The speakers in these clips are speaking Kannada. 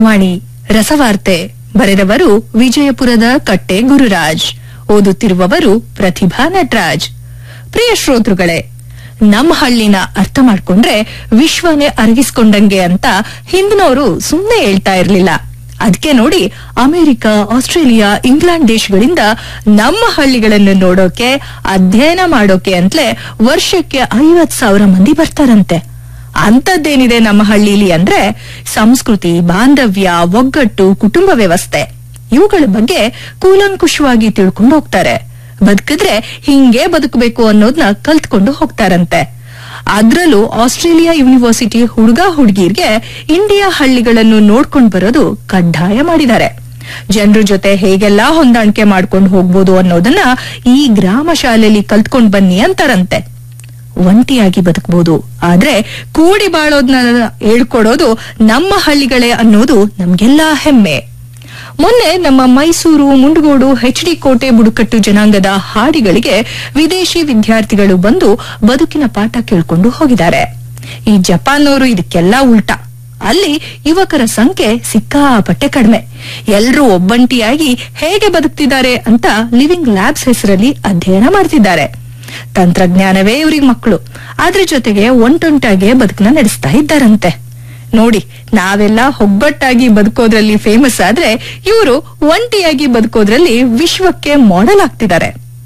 ವಾಣಿ ರಸವಾರ್ತೆ ಬರೆದವರು ವಿಜಯಪುರದ ಕಟ್ಟೆ ಗುರುರಾಜ್ ಓದುತ್ತಿರುವವರು ಪ್ರತಿಭಾ ನಟರಾಜ್ ಪ್ರಿಯ ಶ್ರೋತೃಗಳೇ ನಮ್ಮ ಹಳ್ಳಿನ ಅರ್ಥ ಮಾಡ್ಕೊಂಡ್ರೆ ವಿಶ್ವನೇ ಅರಗಿಸ್ಕೊಂಡಂಗೆ ಅಂತ ಹಿಂದಿನವರು ಸುಮ್ಮನೆ ಹೇಳ್ತಾ ಇರ್ಲಿಲ್ಲ ಅದಕ್ಕೆ ನೋಡಿ ಅಮೆರಿಕ ಆಸ್ಟ್ರೇಲಿಯಾ ಇಂಗ್ಲೆಂಡ್ ದೇಶಗಳಿಂದ ನಮ್ಮ ಹಳ್ಳಿಗಳನ್ನು ನೋಡೋಕೆ ಅಧ್ಯಯನ ಮಾಡೋಕೆ ಅಂತಲೇ ವರ್ಷಕ್ಕೆ ಐವತ್ ಸಾವಿರ ಮಂದಿ ಬರ್ತಾರಂತೆ ಅಂತದ್ದೇನಿದೆ ನಮ್ಮ ಹಳ್ಳಿಲಿ ಅಂದ್ರೆ ಸಂಸ್ಕೃತಿ ಬಾಂಧವ್ಯ ಒಗ್ಗಟ್ಟು ಕುಟುಂಬ ವ್ಯವಸ್ಥೆ ಇವುಗಳ ಬಗ್ಗೆ ಕೂಲಂಕುಷವಾಗಿ ತಿಳ್ಕೊಂಡು ಹೋಗ್ತಾರೆ ಬದುಕಿದ್ರೆ ಹಿಂಗೆ ಬದುಕಬೇಕು ಅನ್ನೋದನ್ನ ಕಲ್ತ್ಕೊಂಡು ಹೋಗ್ತಾರಂತೆ ಅದ್ರಲ್ಲೂ ಆಸ್ಟ್ರೇಲಿಯಾ ಯೂನಿವರ್ಸಿಟಿ ಹುಡುಗ ಹುಡುಗಿರ್ಗೆ ಇಂಡಿಯಾ ಹಳ್ಳಿಗಳನ್ನು ನೋಡ್ಕೊಂಡ್ ಬರೋದು ಕಡ್ಡಾಯ ಮಾಡಿದ್ದಾರೆ ಜನರ ಜೊತೆ ಹೇಗೆಲ್ಲಾ ಹೊಂದಾಣಿಕೆ ಮಾಡ್ಕೊಂಡು ಹೋಗ್ಬೋದು ಅನ್ನೋದನ್ನ ಈ ಗ್ರಾಮ ಶಾಲೆಯಲ್ಲಿ ಕಲ್ತ್ಕೊಂಡ್ ಬನ್ನಿ ಅಂತಾರಂತೆ ಒಂಟಿಯಾಗಿ ಬದುಕಬಹುದು ಆದ್ರೆ ಕೂಡಿ ಬಾಳೋದ್ನ ಹೇಳ್ಕೊಡೋದು ನಮ್ಮ ಹಳ್ಳಿಗಳೇ ಅನ್ನೋದು ನಮ್ಗೆಲ್ಲಾ ಹೆಮ್ಮೆ ಮೊನ್ನೆ ನಮ್ಮ ಮೈಸೂರು ಮುಂಡಗೋಡು ಎಚ್ ಡಿ ಕೋಟೆ ಬುಡಕಟ್ಟು ಜನಾಂಗದ ಹಾಡಿಗಳಿಗೆ ವಿದೇಶಿ ವಿದ್ಯಾರ್ಥಿಗಳು ಬಂದು ಬದುಕಿನ ಪಾಠ ಕೇಳ್ಕೊಂಡು ಹೋಗಿದ್ದಾರೆ ಈ ಜಪಾನ್ನವರು ಇದಕ್ಕೆಲ್ಲ ಉಲ್ಟಾ ಅಲ್ಲಿ ಯುವಕರ ಸಂಖ್ಯೆ ಸಿಕ್ಕಾಪಟ್ಟೆ ಕಡಿಮೆ ಎಲ್ರೂ ಒಬ್ಬಂಟಿಯಾಗಿ ಹೇಗೆ ಬದುಕ್ತಿದ್ದಾರೆ ಅಂತ ಲಿವಿಂಗ್ ಲ್ಯಾಬ್ಸ್ ಹೆಸರಲ್ಲಿ ಅಧ್ಯಯನ ಮಾಡ್ತಿದ್ದಾರೆ ತಂತ್ರಜ್ಞಾನವೇ ಇವ್ರಿಗೆ ಮಕ್ಕಳು ಅದ್ರ ಜೊತೆಗೆ ಒಂಟೊಂಟಾಗೆ ಬದುಕನ್ನ ನಡೆಸ್ತಾ ಇದ್ದಾರಂತೆ ನೋಡಿ ನಾವೆಲ್ಲ ಒಗ್ಗಟ್ಟಾಗಿ ಬದುಕೋದ್ರಲ್ಲಿ ಫೇಮಸ್ ಆದ್ರೆ ಇವರು ಒಂಟಿಯಾಗಿ ಬದುಕೋದ್ರಲ್ಲಿ ವಿಶ್ವಕ್ಕೆ ಮಾಡೆಲ್ ಆಗ್ತಿದ್ದಾರೆ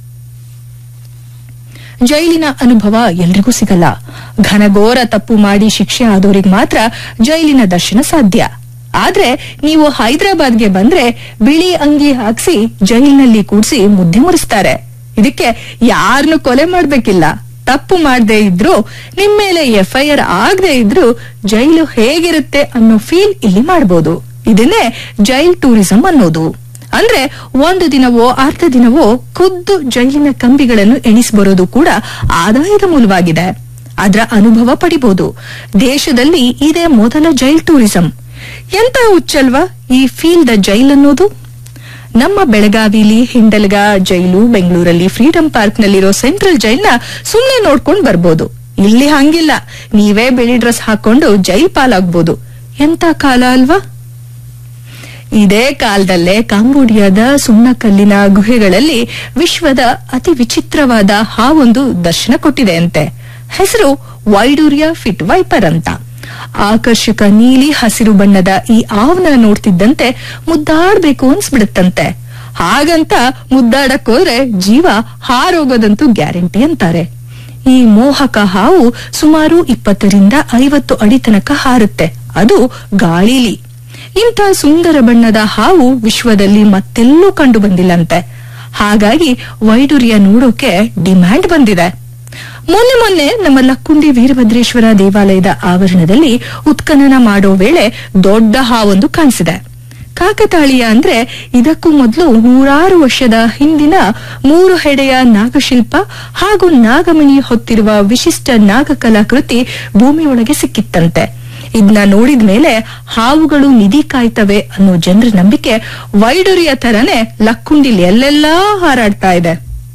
ಜೈಲಿನ ಅನುಭವ ಎಲ್ರಿಗೂ ಸಿಗಲ್ಲ ಘನಘೋರ ತಪ್ಪು ಮಾಡಿ ಶಿಕ್ಷೆ ಆದೋರಿಗೆ ಮಾತ್ರ ಜೈಲಿನ ದರ್ಶನ ಸಾಧ್ಯ ಆದ್ರೆ ನೀವು ಹೈದರಾಬಾದ್ಗೆ ಬಂದ್ರೆ ಬಿಳಿ ಅಂಗಿ ಹಾಕ್ಸಿ ಜೈಲಿನಲ್ಲಿ ಕೂಡ್ಸಿ ಮುದ್ದೆ ಮುರಿಸ್ತಾರೆ ಇದಕ್ಕೆ ಯಾರನ್ನು ಕೊಲೆ ಮಾಡ್ಬೇಕಿಲ್ಲ ತಪ್ಪು ಮಾಡದೇ ಇದ್ರು ನಿಮ್ ಮೇಲೆ ಎಫ್ಐಆರ್ ಆಗದೆ ಇದ್ರು ಜೈಲು ಹೇಗಿರುತ್ತೆ ಅನ್ನೋ ಫೀಲ್ ಇಲ್ಲಿ ಮಾಡಬಹುದು ಇದನ್ನೇ ಜೈಲ್ ಟೂರಿಸಂ ಅನ್ನೋದು ಅಂದ್ರೆ ಒಂದು ದಿನವೋ ಅರ್ಧ ದಿನವೋ ಖುದ್ದು ಜೈಲಿನ ಕಂಬಿಗಳನ್ನು ಎಣಿಸಿ ಬರೋದು ಕೂಡ ಆದಾಯದ ಮೂಲವಾಗಿದೆ ಅದರ ಅನುಭವ ಪಡಿಬಹುದು ದೇಶದಲ್ಲಿ ಇದೇ ಮೊದಲ ಜೈಲ್ ಟೂರಿಸಂ ಎಂತ ಹುಚ್ಚಲ್ವಾ ಈ ಫೀಲ್ ದ ಜೈಲ್ ಅನ್ನೋದು ನಮ್ಮ ಬೆಳಗಾವಿಲಿ ಹಿಂಡಲ್ಗ ಜೈಲು ಬೆಂಗಳೂರಲ್ಲಿ ಫ್ರೀಡಂ ಪಾರ್ಕ್ ನಲ್ಲಿರೋ ಸೆಂಟ್ರಲ್ ಜೈಲ್ನ ಸುಮ್ನೆ ನೋಡ್ಕೊಂಡ್ ಬರ್ಬೋದು ಇಲ್ಲಿ ಹಂಗಿಲ್ಲ ನೀವೇ ಬಿಳಿ ಡ್ರೆಸ್ ಹಾಕೊಂಡು ಜೈಲ್ ಪಾಲಾಗ್ಬೋದು ಎಂತ ಕಾಲ ಅಲ್ವಾ ಇದೇ ಕಾಲದಲ್ಲೇ ಕಾಂಬೋಡಿಯಾದ ಸುಣ್ಣಕಲ್ಲಿನ ಗುಹೆಗಳಲ್ಲಿ ವಿಶ್ವದ ಅತಿ ವಿಚಿತ್ರವಾದ ಹಾವೊಂದು ದರ್ಶನ ಕೊಟ್ಟಿದೆ ಅಂತೆ ಹೆಸರು ವೈಡೂರಿಯಾ ಫಿಟ್ ವೈಪರ್ ಅಂತ ಆಕರ್ಷಕ ನೀಲಿ ಹಸಿರು ಬಣ್ಣದ ಈ ಆವ್ನ ನೋಡ್ತಿದ್ದಂತೆ ಮುದ್ದಾಡ್ಬೇಕು ಅನ್ಸ್ಬಿಡುತ್ತಂತೆ ಹಾಗಂತ ಮುದ್ದಾಡಕ್ ಹೋದ್ರೆ ಜೀವ ಹಾರೋಗೋದಂತೂ ಗ್ಯಾರಂಟಿ ಅಂತಾರೆ ಈ ಮೋಹಕ ಹಾವು ಸುಮಾರು ಇಪ್ಪತ್ತರಿಂದ ಐವತ್ತು ಅಡಿ ತನಕ ಹಾರುತ್ತೆ ಅದು ಗಾಳಿಲಿ ಇಂಥ ಸುಂದರ ಬಣ್ಣದ ಹಾವು ವಿಶ್ವದಲ್ಲಿ ಮತ್ತೆಲ್ಲೂ ಕಂಡು ಬಂದಿಲ್ಲಂತೆ ಹಾಗಾಗಿ ವೈಡೂರ್ಯ ನೋಡೋಕೆ ಡಿಮ್ಯಾಂಡ್ ಬಂದಿದೆ ಮೊನ್ನೆ ಮೊನ್ನೆ ನಮ್ಮ ಲಕ್ಕುಂಡಿ ವೀರಭದ್ರೇಶ್ವರ ದೇವಾಲಯದ ಆವರಣದಲ್ಲಿ ಉತ್ಖನನ ಮಾಡೋ ವೇಳೆ ದೊಡ್ಡ ಹಾವೊಂದು ಕಾಣಿಸಿದೆ ಕಾಕತಾಳೀಯ ಅಂದ್ರೆ ಇದಕ್ಕೂ ಮೊದಲು ನೂರಾರು ವರ್ಷದ ಹಿಂದಿನ ಮೂರು ಹೆಡೆಯ ನಾಗಶಿಲ್ಪ ಹಾಗೂ ನಾಗಮಣಿ ಹೊತ್ತಿರುವ ವಿಶಿಷ್ಟ ನಾಗಕಲಾಕೃತಿ ಭೂಮಿಯೊಳಗೆ ಸಿಕ್ಕಿತ್ತಂತೆ ಇದನ್ನ ನೋಡಿದ ಮೇಲೆ ಹಾವುಗಳು ನಿಧಿ ಕಾಯ್ತವೆ ಅನ್ನೋ ಜನರ ನಂಬಿಕೆ ವೈಡೂರಿಯ ತರನೇ ಲಕ್ಕುಂಡಿಲಿ ಎಲ್ಲೆಲ್ಲಾ ಹಾರಾಡ್ತಾ ಇದೆ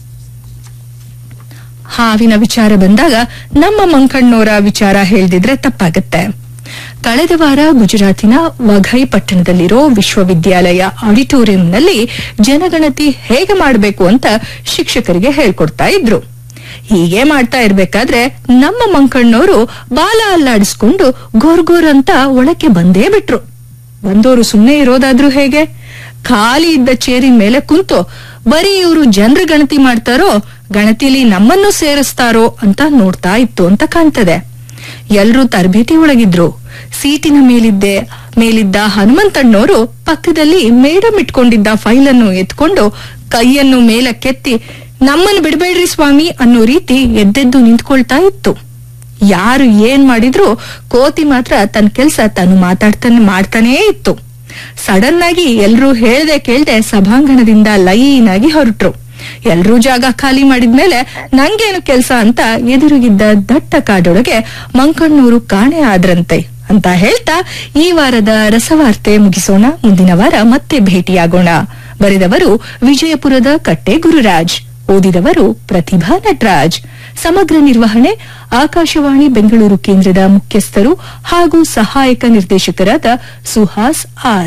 ಹಾವಿನ ವಿಚಾರ ಬಂದಾಗ ನಮ್ಮ ಮಂಕಣ್ಣೋರ ವಿಚಾರ ಹೇಳ್ದಿದ್ರೆ ತಪ್ಪಾಗತ್ತೆ ಕಳೆದ ವಾರ ಗುಜರಾತಿನ ವಘೈ ಪಟ್ಟಣದಲ್ಲಿರೋ ವಿಶ್ವವಿದ್ಯಾಲಯ ಆಡಿಟೋರಿಯಂನಲ್ಲಿ ಜನಗಣತಿ ಹೇಗೆ ಮಾಡಬೇಕು ಅಂತ ಶಿಕ್ಷಕರಿಗೆ ಹೇಳ್ಕೊಡ್ತಾ ಇದ್ರು ಹೀಗೆ ಮಾಡ್ತಾ ಇರ್ಬೇಕಾದ್ರೆ ನಮ್ಮ ಮಂಕಣ್ಣವರು ಬಾಲ ಅಲ್ಲಾಡಿಸ್ಕೊಂಡು ಗೋರ್ಗೋರ್ ಅಂತ ಒಳಕ್ಕೆ ಬಂದೇ ಬಿಟ್ರು ಬಂದವರು ಸುಮ್ಮನೆ ಇರೋದಾದ್ರೂ ಹೇಗೆ ಖಾಲಿ ಇದ್ದ ಚೇರಿನ ಮೇಲೆ ಕುಂತು ಬರೀ ಇವರು ಜನರ ಗಣತಿ ಮಾಡ್ತಾರೋ ಗಣತಿಲಿ ನಮ್ಮನ್ನು ಸೇರಿಸ್ತಾರೋ ಅಂತ ನೋಡ್ತಾ ಇತ್ತು ಅಂತ ಕಾಣ್ತದೆ ಎಲ್ರೂ ತರಬೇತಿ ಒಳಗಿದ್ರು ಸೀಟಿನ ಮೇಲಿದ್ದೆ ಮೇಲಿದ್ದ ಹನುಮಂತಣ್ಣವರು ಪಕ್ಕದಲ್ಲಿ ಮೇಡಮ್ ಇಟ್ಕೊಂಡಿದ್ದ ಫೈಲ್ ಅನ್ನು ಎತ್ಕೊಂಡು ಕೈಯನ್ನು ಮೇಲಕ್ಕೆತ್ತಿ ನಮ್ಮನ್ನು ಬಿಡಬೇಡ್ರಿ ಸ್ವಾಮಿ ಅನ್ನೋ ರೀತಿ ಎದ್ದೆದ್ದು ನಿಂತ್ಕೊಳ್ತಾ ಇತ್ತು ಯಾರು ಏನ್ ಮಾಡಿದ್ರು ಕೋತಿ ಮಾತ್ರ ತನ್ನ ಕೆಲ್ಸ ತಾನು ಮಾತಾಡ್ತಾನೆ ಮಾಡ್ತಾನೇ ಇತ್ತು ಸಡನ್ ಆಗಿ ಎಲ್ರೂ ಹೇಳ್ದೆ ಕೇಳ್ದೆ ಸಭಾಂಗಣದಿಂದ ಲೈನ್ ಆಗಿ ಹೊರಟ್ರು ಎಲ್ರೂ ಜಾಗ ಖಾಲಿ ಮಾಡಿದ್ಮೇಲೆ ನಂಗೇನು ಕೆಲ್ಸ ಅಂತ ಎದುರುಗಿದ್ದ ದಟ್ಟ ಕಾಡೊಳಗೆ ಮಂಕಣ್ಣೂರು ಕಾಣೆ ಆದ್ರಂತೆ ಅಂತ ಹೇಳ್ತಾ ಈ ವಾರದ ರಸವಾರ್ತೆ ಮುಗಿಸೋಣ ಮುಂದಿನ ವಾರ ಮತ್ತೆ ಭೇಟಿಯಾಗೋಣ ಬರೆದವರು ವಿಜಯಪುರದ ಕಟ್ಟೆ ಗುರುರಾಜ್ ಓದಿದವರು ಪ್ರತಿಭಾ ನಟರಾಜ್ ಸಮಗ್ರ ನಿರ್ವಹಣೆ ಆಕಾಶವಾಣಿ ಬೆಂಗಳೂರು ಕೇಂದ್ರದ ಮುಖ್ಯಸ್ಥರು ಹಾಗೂ ಸಹಾಯಕ ನಿರ್ದೇಶಕರಾದ ಸುಹಾಸ್ ಆರ್